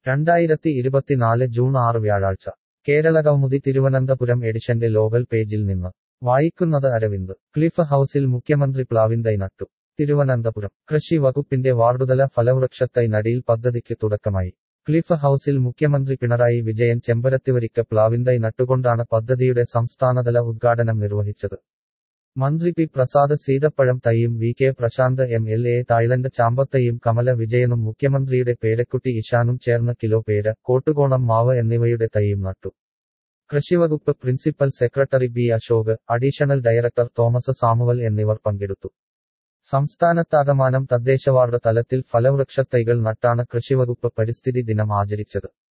രണ്ടായിരത്തി ഇരുപത്തിനാല് ജൂൺ ആറ് വ്യാഴാഴ്ച കേരളകൗമുദി തിരുവനന്തപുരം എഡിഷന്റെ ലോകൽ പേജിൽ നിന്ന് വായിക്കുന്നത് അരവിന്ദ് ക്ലിഫ് ഹൌസിൽ മുഖ്യമന്ത്രി പ്ലാവിന്തൈ നട്ടു തിരുവനന്തപുരം കൃഷി വകുപ്പിന്റെ വാർഡുതല ഫലവൃക്ഷത്തൈ നടിയിൽ പദ്ധതിക്ക് തുടക്കമായി ക്ലിഫ് ഹൌസിൽ മുഖ്യമന്ത്രി പിണറായി വിജയൻ ചെമ്പരത്തിവരിക്ക പ്ലാവിന്തൈ നട്ടുകൊണ്ടാണ് പദ്ധതിയുടെ സംസ്ഥാനതല ഉദ്ഘാടനം നിർവഹിച്ചത് മന്ത്രി പി പ്രസാദ് സീതപ്പഴം തൈയും V K Prashanth M L A Thailand ചാമ്പത്തയും കമല വിജയനും മുഖ്യമന്ത്രിയുടെ പേരക്കുട്ടി ഇഷാനും ചേർന്ന് കിലോ പേര കോട്ടുകോണം മാവ് എന്നിവയുടെ തൈയും നട്ടു കൃഷിവകുപ്പ് principal secretary B Ashok additional director Thomas Samuel എന്നിവർ പങ്കെടുത്തു സംസ്ഥാനത്താകമാനം തദ്ദേശവാർഡ് തലത്തിൽ ഫലവൃക്ഷത്തൈകൾ നട്ടാണ് കൃഷിവകുപ്പ് പരിസ്ഥിതി ദിനം ആചരിച്ചത്